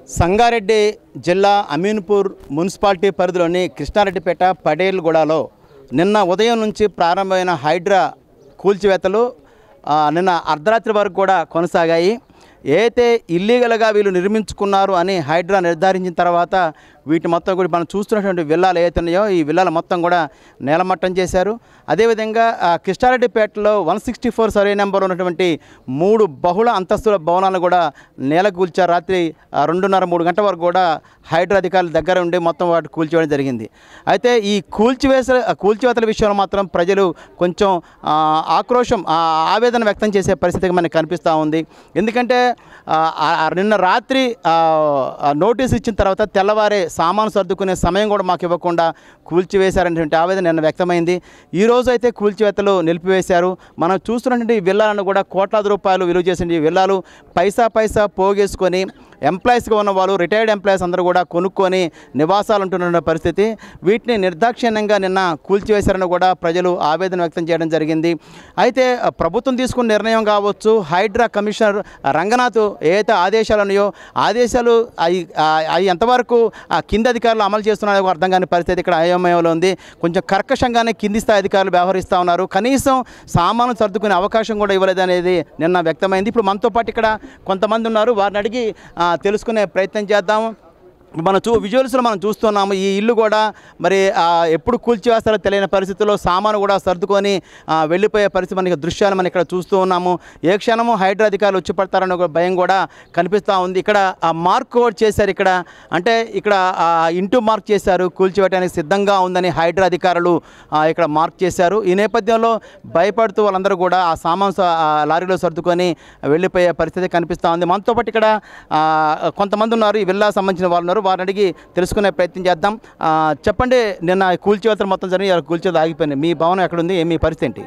సంగారెడ్డి జిల్లా అమీన్పూర్ మున్సిపాలిటీ పరిధిలోని కృష్ణారెడ్డిపేట పటేల్గూడలో నిన్న ఉదయం నుంచి ప్రారంభమైన హైడ్రా కూల్చివేతలు ఆ, నిన్న అర్ధరాత్రి వరకు కూడా కొనసాగాయి ఏదైతే ఇల్లీగల్గా వీళ్ళు నిర్మించుకున్నారు అని హైడ్రా నిర్ధారించిన తర్వాత వీటి మొత్తం కూడా మనం చూస్తున్నటువంటి విల్లాలు ఏవైతే ఉన్నాయో ఈ విల్లాలు మొత్తం కూడా నేలమట్టం చేశారు అదేవిధంగా ఆ, కృష్ణారెడ్డిపేటలో one sixty four survey number ఉన్నటువంటి మూడు బహుళ అంతస్తుల భవనాలు కూడా నేల కూల్చారు రాత్రి ఆ, రెండున్నర మూడు గంటల వరకు కూడా హైడ్రా అధికారుల దగ్గర ఉండి మొత్తం వాటి కూల్చివేయడం జరిగింది అయితే ఈ కూల్చివేస కూల్చివేతల విషయంలో మాత్రం ప్రజలు కొంచెం ఆ, ఆక్రోశం ఆ, ఆవేదన వ్యక్తం చేసే పరిస్థితి మనకు కనిపిస్తూ ఉంది ఎందుకంటే ఆ, ఆ, నిన్న రాత్రి ఆ, ఆ, నోటీస్ ఇచ్చిన తర్వాత తెల్లవారే సామాను సర్దుకునే సమయం కూడా మాకు ఇవ్వకుండా కూల్చివేశారనేటువంటి ఆవేదన నిన్న వ్యక్తమైంది ఈ రోజు అయితే కూల్చివేతలు నిలిపివేశారు మనం చూస్తున్నటువంటి ఈ విల్లాలను కూడా కోట్లాది రూపాయలు విలువ చేసిన ఈ విల్లాలు పైసా పైసా పోగేసుకొని ఎంప్లాయీస్గా ఉన్న వాళ్ళు రిటైర్డ్ ఎంప్లాయీస్ అందరూ కూడా కొనుక్కొని నివాసాలు ఉంటున్న పరిస్థితి వీటిని నిర్దాక్షిణ్యంగా నిన్న కూల్చివేశారని కూడా ప్రజలు ఆవేదన వ్యక్తం చేయడం జరిగింది అయితే ఆ, ప్రభుత్వం తీసుకున్న నిర్ణయం కావచ్చు హైడ్రా కమిషనర్ రంగనాథ్ ఏదైతే ఆదేశాలు ఉన్నాయో ఆదేశాలు అవి అవి ఎంతవరకు ఆ కింది అధికారులు అమలు చేస్తున్నారో అర్థం కాని పరిస్థితి ఇక్కడ అయోమయంలో ఉంది కొంచెం కర్కశంగానే కింది స్థాయి అధికారులు వ్యవహరిస్తూ ఉన్నారు కనీసం సామాను సర్దుకునే అవకాశం కూడా ఇవ్వలేదు అనేది నిన్న వ్యక్తమైంది ఇప్పుడు మనతో పాటు ఇక్కడ కొంతమంది ఉన్నారు వారిని అడిగి ఆ, తెలుసుకునే ప్రయత్నం చేద్దాము మనం చూ విజువల్స్లో మనం చూస్తున్నాము ఈ ఇల్లు కూడా మరి ఆ, ఎప్పుడు కూల్చివేస్తారో తెలియని పరిస్థితుల్లో సామాను కూడా సర్దుకొని ఆ, వెళ్ళిపోయే పరిస్థితి మనకి దృశ్యాలు మనం ఇక్కడ చూస్తూ ఉన్నాము ఏ క్షణము హైడ్రా అధికారులు వచ్చి పడతారనే ఒక భయం కూడా కనిపిస్తూ ఉంది ఇక్కడ ఆ మార్క్ కోడ్ చేశారు ఇక్కడ అంటే ఇక్కడ ఆ, ఇంటూ మార్క్ చేశారు కూల్చివేయడానికి సిద్ధంగా ఉందని హైడ్రా అధికారులు ఆ, ఇక్కడ మార్క్ చేశారు ఈ నేపథ్యంలో భయపడుతూ వాళ్ళందరూ కూడా ఆ సామాన్ స- ఆ లారీలో సర్దుకొని వెళ్ళిపోయే పరిస్థితి కనిపిస్తూ ఉంది మనతో పాటు ఇక్కడ ఆ, కొంతమంది ఉన్నారు ఈ విల్లా సంబంధించిన వాళ్ళు ఉన్నారు వారిని అడిగి తెలుసుకునే ప్రయత్నం చేద్దాం ఆ, చెప్పండి నిన్న కూల్చివేతలు మొత్తం జరిగి కూల్చేది ఆగిపోయింది మీ భవనం ఎక్కడుంది మీ పరిస్థితి ఏంటి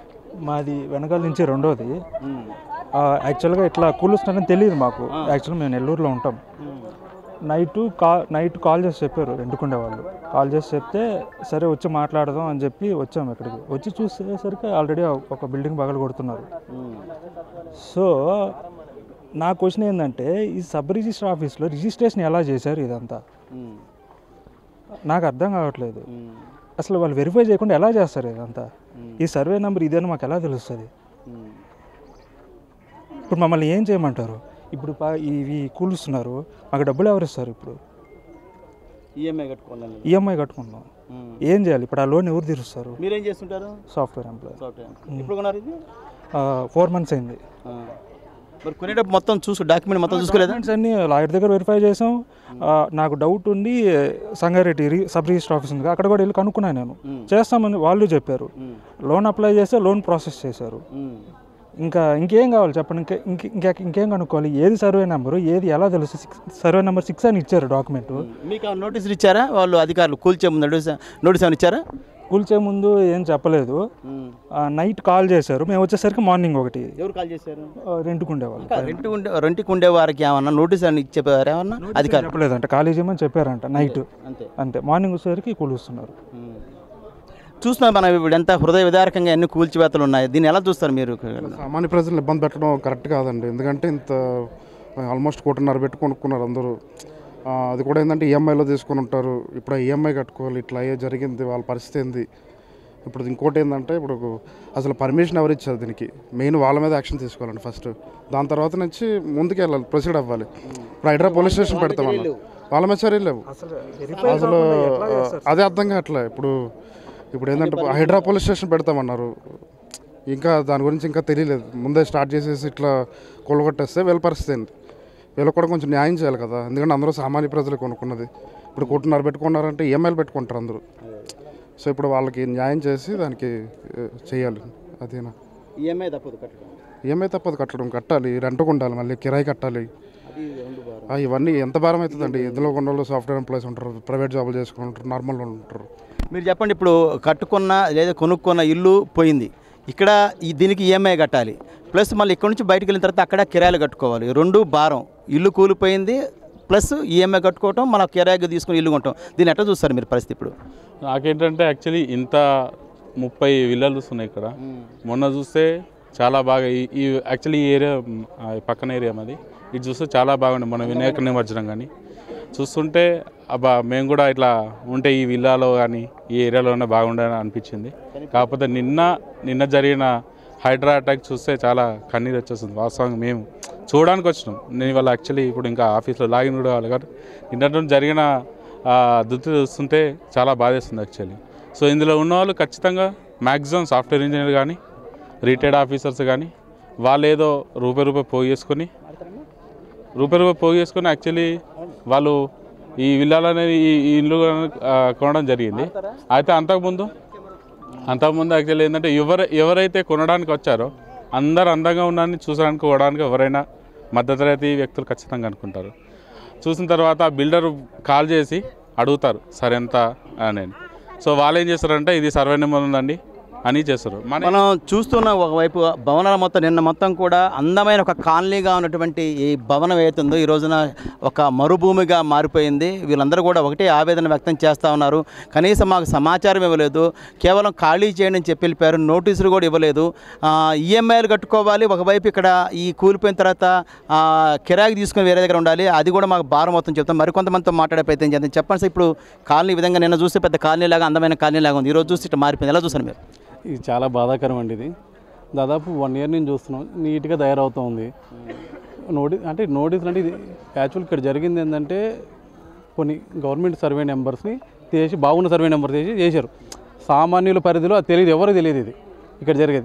మాది వెనకాల నుంచి రెండోది ఆ, యాక్చువల్గా ఇట్లా కూలుస్తున్నారని తెలియదు మాకు యాక్చువల్గా మేము నెల్లూరులో ఉంటాం నైట్ కా నైట్ కాల్ చేసి చెప్పారు రెండుకుండే వాళ్ళు కాల్ చేసి చెప్తే సరే వచ్చి మాట్లాడదాం అని చెప్పి వచ్చాము ఇక్కడికి వచ్చి చూసేసరికి ఆల్రెడీ ఒక బిల్డింగ్ పగలు కొడుతున్నారు సో నా క్వశ్చన్ ఏంటంటే ఈ సబ్ రిజిస్టర్ ఆఫీస్లో రిజిస్ట్రేషన్ ఎలా చేశారు ఇదంతా నాకు అర్థం కావట్లేదు అసలు వాళ్ళు వెరిఫై చేయకుండా ఎలా చేస్తారు ఇదంతా ఈ సర్వే నెంబర్ ఇదేని మాకు ఎలా తెలుస్తుంది ఇప్పుడు మమ్మల్ని ఏం చేయమంటారు ఇప్పుడు పా- ఇవి కూలుస్తున్నారు మాకు డబ్బులు ఎవరు ఇస్తారు ఇప్పుడు ఈఎంఐ కట్టుకోవాలి ఈఎంఐ కట్టుకుందాం ఏం చేయాలి ఇప్పుడు ఆ లోన్ ఎవరు తీరుస్తారు మీరేం చేస్తుంటారు సాఫ్ట్వేర్ ఎంప్లాయ్ సాఫ్ట్వేర్ ఇప్పుడు కొన్నారు ఇది ఫోర్ మంత్స్ అయింది ఆ. మరి కొనేటప్పుడు మొత్తం చూసు డాక్యుమెంట్ మొత్తం చూసుకోలేదా డాక్యుమెంట్స్ అన్ని లాయర్ దగ్గర వెరిఫై చేసాం ఆ, నాకు డౌట్ ఉండి సంగారెడ్డి రి- సబ్ రిజిస్టర్ ఆఫీస్ ఉంది అక్కడ కూడా వెళ్ళి కనుక్కున్నాను నేను చేస్తామని వాళ్ళు చెప్పారు లోన్ అప్లై చేస్తే లోన్ ప్రాసెస్ చేశారు ఇంకా ఇంకేం కావాలి చెప్పండి ఇంకా ఇంక- ఇంకా ఇంకేం కనుక్కోవాలి ఏది సర్వే నెంబరు ఏది ఎలా తెలుసు సిక్స్ సర్వే నెంబర్ సిక్స్ అని ఇచ్చారు డాక్యుమెంట్ మీకు ఆ నోటీసులు ఇచ్చారా వాళ్ళు అధికారులు కూల్చే ముందు నోటీస్ నోటీస్ ఏమైనా ఇచ్చారా కూల్చే ముందు ఏం చెప్పలేదు నైట్ కాల్ చేశారు మేము వచ్చేసరికి మార్నింగ్ ఒకటి ఎవరు కాల్ చేశారు ఆ, రెంట్కి ఉండేవాళ్ళు రెంట్ ఉండే రెంట్కి ఉండే వారికి ఏమన్నా నోటీస్ అని ఇచ్చేవారు ఏమన్నా అధికారులు చెప్పలేదంట ఖాళీ చేయమని చెప్పారంట నైట్ అంతే అంతే మార్నింగ్ వచ్చేసరికి కూలుస్తున్నారు చూస్తున్నాం మనం ఇప్పుడు ఎంత హృదయ విదారకంగా ఎన్ని కూల్చివేతలు ఉన్నాయి దీన్ని ఎలా చూస్తారు మీరు సామాన్య ప్రజలను ఇబ్బంది పెట్టడం కరెక్ట్ కాదండి ఎందుకంటే ఇంత ఆల్మోస్ట్ కోటిన్నర పెట్టి కొనుక్కున్నారు అందరూ ఆ, అది కూడా ఏంటంటే ఈఎంఐలో తీసుకొని ఉంటారు ఇప్పుడు ఈఎంఐ కట్టుకోవాలి ఇట్లా అయ్యే జరిగింది వాళ్ళ పరిస్థితి ఏంది ఇప్పుడు ఇంకోటి ఏంటంటే ఇప్పుడు అసలు పర్మిషన్ ఎవరు ఇచ్చారు దీనికి మెయిన్ వాళ్ళ మీద యాక్షన్ తీసుకోవాలండి ఫస్ట్ దాని తర్వాత నుంచి ముందుకు వెళ్ళాలి ప్రొసీడ్ అవ్వాలి ఇప్పుడు హైడ్రా పోలీస్ స్టేషన్ పెడతామన్నా వాళ్ళ మీద చర్యలు లేవు అసలు అదే అర్థం కావట్లే ఇప్పుడు ఇప్పుడు ఏంటంటే హైడ్రా పోలీస్ స్టేషన్ పెడతామన్నారు ఇంకా దాని గురించి ఇంకా తెలియలేదు ముందే స్టార్ట్ చేసేసి ఇట్లా కొలగొట్టేస్తే వీళ్ళ పరిస్థితి ఏంటి వీళ్ళకి కూడా కొంచెం న్యాయం చేయాలి కదా ఎందుకంటే అందరూ సామాన్య ప్రజలు కొనుక్కున్నది ఇప్పుడు కోటిన్నర పెట్టుకున్నారంటే ఈఎంఐలు పెట్టుకుంటారు అందరూ సో ఇప్పుడు వాళ్ళకి న్యాయం చేసి దానికి ఏ, చేయాలి అదేనా ఈఎంఐ తప్పదు కట్టడం ఈఎంఐ తప్పదు కట్టడం కట్టాలి రెంట్కు ఉండాలి మళ్ళీ కిరాయి కట్టాలి అది రెండు బార్ ఆ, ఇవన్నీ ఎంత భారం అవుతుందండి ఇందులో కొన్ని వాళ్ళు సాఫ్ట్వేర్ ఎంప్లాయీస్ ఉంటారు ప్రైవేట్ జాబులు చేసుకుంటారు నార్మల్ వాళ్ళు ఉంటారు మీరు చెప్పండి ఇప్పుడు కట్టుకున్న లేదా కొనుక్కున్న ఇల్లు పోయింది ఇక్కడ ఈ దీనికి ఈఎంఐ కట్టాలి ప్లస్ మళ్ళీ ఇక్కడ నుంచి బయటకు వెళ్ళిన తర్వాత అక్కడ కిరాయిలు కట్టుకోవాలి రెండు భారం ఇల్లు కూలిపోయింది ప్లస్ ఈఎంఐ కట్టుకోవటం మన కిరాయిగా తీసుకుని ఇల్లు కొంటాం దీన్ని ఎట్లా చూస్తారు మీరు పరిస్థితి ఇప్పుడు నాకేంటంటే యాక్చువల్లీ ఇంత ముప్పై విల్లాలు ఉన్నాయి ఇక్కడ మొన్న చూస్తే చాలా బాగా ఈ- ఈ యాక్చువల్లీ ఈ ఏరియా మ్, ఆ పక్కన ఏరియా మాది ఇది చూస్తే చాలా బాగుంది మన వినాయక నిమజ్జనం కానీ చూస్తుంటే అబ్బా మేము కూడా ఇట్లా ఉంటే ఈ విల్లాలో కానీ ఈ ఏరియాలోనే బాగుండని అనిపించింది కాకపోతే నిన్న నిన్న జరిగిన హైడ్రా అటాక్ చూస్తే చాలా కన్నీరు వచ్చేస్తుంది వాస్తవంగా మేము చూడడానికి వచ్చినాం నేను ఇవాళ యాక్చువల్లీ ఇప్పుడు ఇంకా ఆఫీస్లో లాగిన్ కూడా కావాలి కాబట్టి నిన్నటి రోజు జరిగిన ఆ, దుస్థితి చూస్తుంటే చాలా బాధేస్తుంది యాక్చువల్లీ సో ఇందులో ఉన్న వాళ్ళు ఖచ్చితంగా మ్యాక్సిమం సాఫ్ట్వేర్ ఇంజనీర్ కానీ రిటైర్డ్ ఆఫీసర్స్ కానీ వాళ్ళు ఏదో రూపాయి రూపాయి పోగు చేసుకొని రూపాయి రూపాయి పోగు చేసుకొని యాక్చువల్లీ వాళ్ళు ఈ విల్లాలు అనేది ఈ ఈ ఇల్లు ఆ, కొనడం జరిగింది అయితే అంతకుముందు అంతకుముందు యాక్చువల్లీ ఏంటంటే ఎవరు ఎవరైతే కొనడానికి వచ్చారో అందరు అందంగా ఉన్నారని చూసడానికి కొనడానికి ఎవరైనా మధ్యతరగతి వ్యక్తులు ఖచ్చితంగా అనుకుంటారు చూసిన తర్వాత ఆ బిల్డర్ కాల్ చేసి అడుగుతారు సరే ఎంత అని సో వాళ్ళు ఏం చేస్తారంటే ఇది సర్వే నెంబర్ ఉందండి అని చేస్తారు మన మనం చూస్తున్న ఒకవైపు భవనాల మొత్తం నిన్న మొత్తం కూడా అందమైన ఒక కాలనీగా ఉన్నటువంటి ఈ భవనం ఏతుందో ఈ రోజున ఒక మరుభూమిగా మారిపోయింది వీళ్ళందరూ కూడా ఒకటే ఆవేదన వ్యక్తం చేస్తూ ఉన్నారు కనీసం మాకు సమాచారం ఇవ్వలేదు కేవలం ఖాళీ చేయండి అని చెప్పి వెళ్ళిపోయారు నోటీసులు కూడా ఇవ్వలేదు ఈఎంఐలు కట్టుకోవాలి ఒకవైపు ఇక్కడ ఈ కూలిపోయిన తర్వాత ఆ, కిరాయికి తీసుకుని వేరే దగ్గర ఉండాలి అది కూడా మాకు భారం మొత్తం చెప్తాం మరికొంతమందితో మాట్లాడే ప్రయత్నం చేద్దాం చెప్పండి సార్ ఇప్పుడు కాలనీ ఈ విధంగా నిన్న చూస్తే పెద్ద కాలనీ లాగా అందమైన కాలనీ లాగా ఉంది ఈరోజు చూస్తే ఇట్లా మారిపోయింది ఎలా చూసారు మీరు ఇది చాలా బాధాకరం అండి ఇది దాదాపు వన్ ఇయర్ నుంచి చూస్తున్నాం నీట్గా తయారవుతూ ఉంది నోటి అంటే నోటీసులు అంటే ఇది యాక్చువల్ ఇక్కడ జరిగింది ఏంటంటే కొన్ని గవర్నమెంట్ సర్వే నెంబర్స్ని తీసి బాగున్న సర్వే నెంబర్ తీసి చేశారు సామాన్యుల పరిధిలో అది తెలియదు ఎవరికి తెలియదు ఇది ఇక్కడ జరిగేది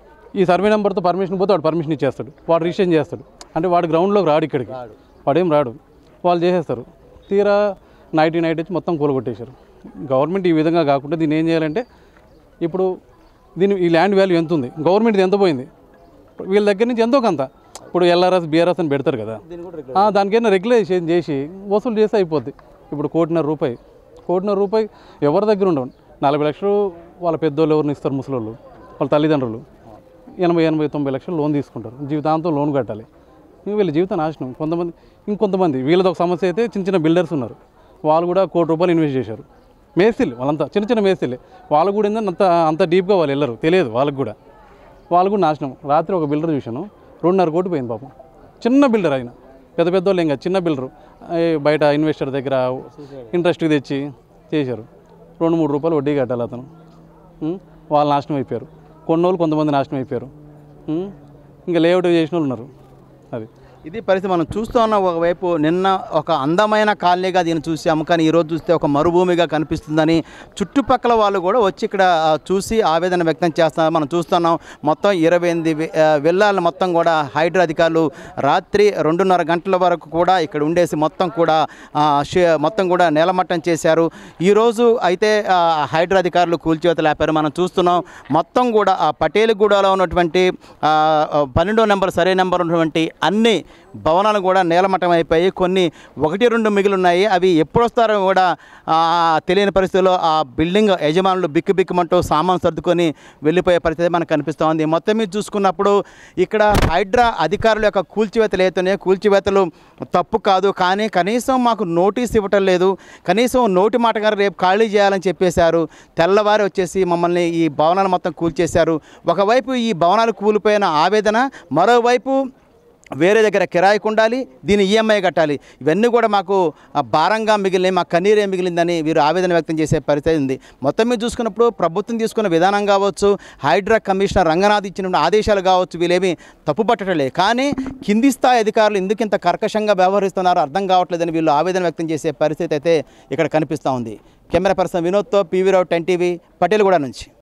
ఈ సర్వే నెంబర్తో పర్మిషన్ పోతే వాడు పర్మిషన్ ఇచ్చేస్తాడు వాడు రిజిస్ట్రేషన్ చేస్తాడు అంటే వాడు గ్రౌండ్లోకి రాడు ఇక్కడికి వాడేం రాడు వాళ్ళు చేసేస్తారు తీరా నైట్ నైట్ వచ్చి మొత్తం కూలగొట్టేశారు గవర్నమెంట్ ఈ విధంగా కాకుండా దీన్ని ఏం చేయాలంటే ఇప్పుడు దీని ఈ ల్యాండ్ వాల్యూ ఎంత ఉంది గవర్నమెంట్ ఎంత పోయింది వీళ్ళ దగ్గర నుంచి ఎంతో కొంత ఇప్పుడు ఎల్ఆర్ఎస్ బీఆర్ఎస్ అని పెడతారు కదా ఆ, దానికైనా రెగ్యులేషన్ చేసి వసూలు చేస్తే అయిపోద్ది ఇప్పుడు కోటిన్నర రూపాయి కోటిన్నర రూపాయి ఎవరి దగ్గర ఉండవు నలభై లక్షలు వాళ్ళ పెద్దోళ్ళు ఎవరిని ఇస్తారు ముసలోళ్ళు వాళ్ళ తల్లిదండ్రులు ఎనభై ఎనభై తొంభై లక్షలు లోన్ తీసుకుంటారు జీవితాంతం లోన్ కట్టాలి ఇంక వీళ్ళ జీవితం నాశనం కొంతమంది ఇంకొంతమంది వీళ్ళది ఒక సమస్య అయితే చిన్న చిన్న బిల్డర్స్ ఉన్నారు వాళ్ళు కూడా కోటి రూపాయలు ఇన్వెస్ట్ చేశారు మేస్త్రీలు వాళ్ళంతా చిన్న చిన్న మేస్త్రీలే వాళ్ళు కూడా ఏంటంటే అంత అంత డీప్గా వాళ్ళు వెళ్ళరు తెలియదు వాళ్ళకి కూడా వాళ్ళు కూడా నాశనం రాత్రి ఒక బిల్డర్ చూశాను రెండున్నర కోటి పోయింది పాపం చిన్న బిల్డర్ ఆయన పెద్ద పెద్ద వాళ్ళు ఏం కాదు చిన్న బిల్డరు బయట ఇన్వెస్టర్ దగ్గర ఇంట్రెస్ట్కి తెచ్చి చేశారు రెండు మూడు రూపాయలు వడ్డీ కట్టాలి అతను ఉం? వాళ్ళు నాశనం అయిపోయారు కొన్ని వాళ్ళు కొంతమంది నాశనం అయిపోయారు ఉం? ఇంకా లేఅవుట్ చేసిన వాళ్ళు ఉన్నారు అది ఇది పరిస్థితి మనం చూస్తూ ఉన్నాం ఒకవైపు నిన్న ఒక అందమైన కాలనీగా దీన్ని చూసాము కానీ ఈరోజు చూస్తే ఒక మరుభూమిగా కనిపిస్తుందని చుట్టుపక్కల వాళ్ళు కూడా వచ్చి ఇక్కడ ఆ, చూసి ఆవేదన వ్యక్తం చేస్తున్నారు మనం చూస్తున్నాం మొత్తం ఇరవై ఎనిమిది వి- ఆ, విల్లాలు మొత్తం కూడా హైడ్రా అధికారులు రాత్రి రెండున్నర గంటల వరకు కూడా ఇక్కడ ఉండేసి మొత్తం కూడా ఆ, షే- మొత్తం కూడా నేలమట్టం చేశారు ఈరోజు అయితే ఆ, హైడ్రా అధికారులు కూల్చివేత లేపారు మనం చూస్తున్నాం మొత్తం కూడా ఆ పటేలుగూడలో ఉన్నటువంటి ఆ, ఆ, పన్నెండో నెంబర్ సరే నెంబర్ ఉన్నటువంటి అన్ని భవనాలు కూడా నేలమట్టం అయిపోయి కొన్ని ఒకటి రెండు మిగిలి ఉన్నాయి అవి ఎప్పుడు వస్తారో కూడా ఆ, తెలియని పరిస్థితుల్లో ఆ బిల్డింగ్ యజమానులు బిక్కు బిక్కుమంటూ సామాన్ సర్దుకొని వెళ్ళిపోయే పరిస్థితి మనకు కనిపిస్తూ ఉంది మొత్తం మీద చూసుకున్నప్పుడు ఇక్కడ హైడ్రా అధికారుల యొక్క కూల్చివేతలు అవుతున్నాయి కూల్చివేతలు తప్పు కాదు కానీ కనీసం మాకు నోటీస్ ఇవ్వటం లేదు కనీసం నోటి మాట గారు రేపు ఖాళీ చేయాలని చెప్పేశారు తెల్లవారి వచ్చేసి మమ్మల్ని ఈ భవనాలు మొత్తం కూల్చేశారు ఒకవైపు ఈ భవనాలు కూలిపోయిన ఆవేదన మరోవైపు వేరే దగ్గర కిరాయికి ఉండాలి దీని ఈఎంఐ కట్టాలి ఇవన్నీ కూడా మాకు ఆ, భారంగా మిగిలినాయి మా కన్నీరే మిగిలిందని వీరు ఆవేదన వ్యక్తం చేసే పరిస్థితి ఉంది మొత్తం మీద చూసుకున్నప్పుడు ప్రభుత్వం తీసుకున్న విధానం కావచ్చు హైడ్రా కమిషనర్ రంగనాథ్ ఇచ్చిన ఆదేశాలు కావచ్చు వీళ్ళేమీ తప్పుపట్టట్లేదు కానీ కింది స్థాయి అధికారులు ఎందుకు ఇంత కర్కశంగా వ్యవహరిస్తున్నారో అర్థం కావట్లేదని వీళ్ళు ఆవేదన వ్యక్తం చేసే పరిస్థితి అయితే ఇక్కడ కనిపిస్తూ ఉంది కెమెరా పర్సన్ వినోద్తో PV Rao ten TV Patel కూడా నుంచి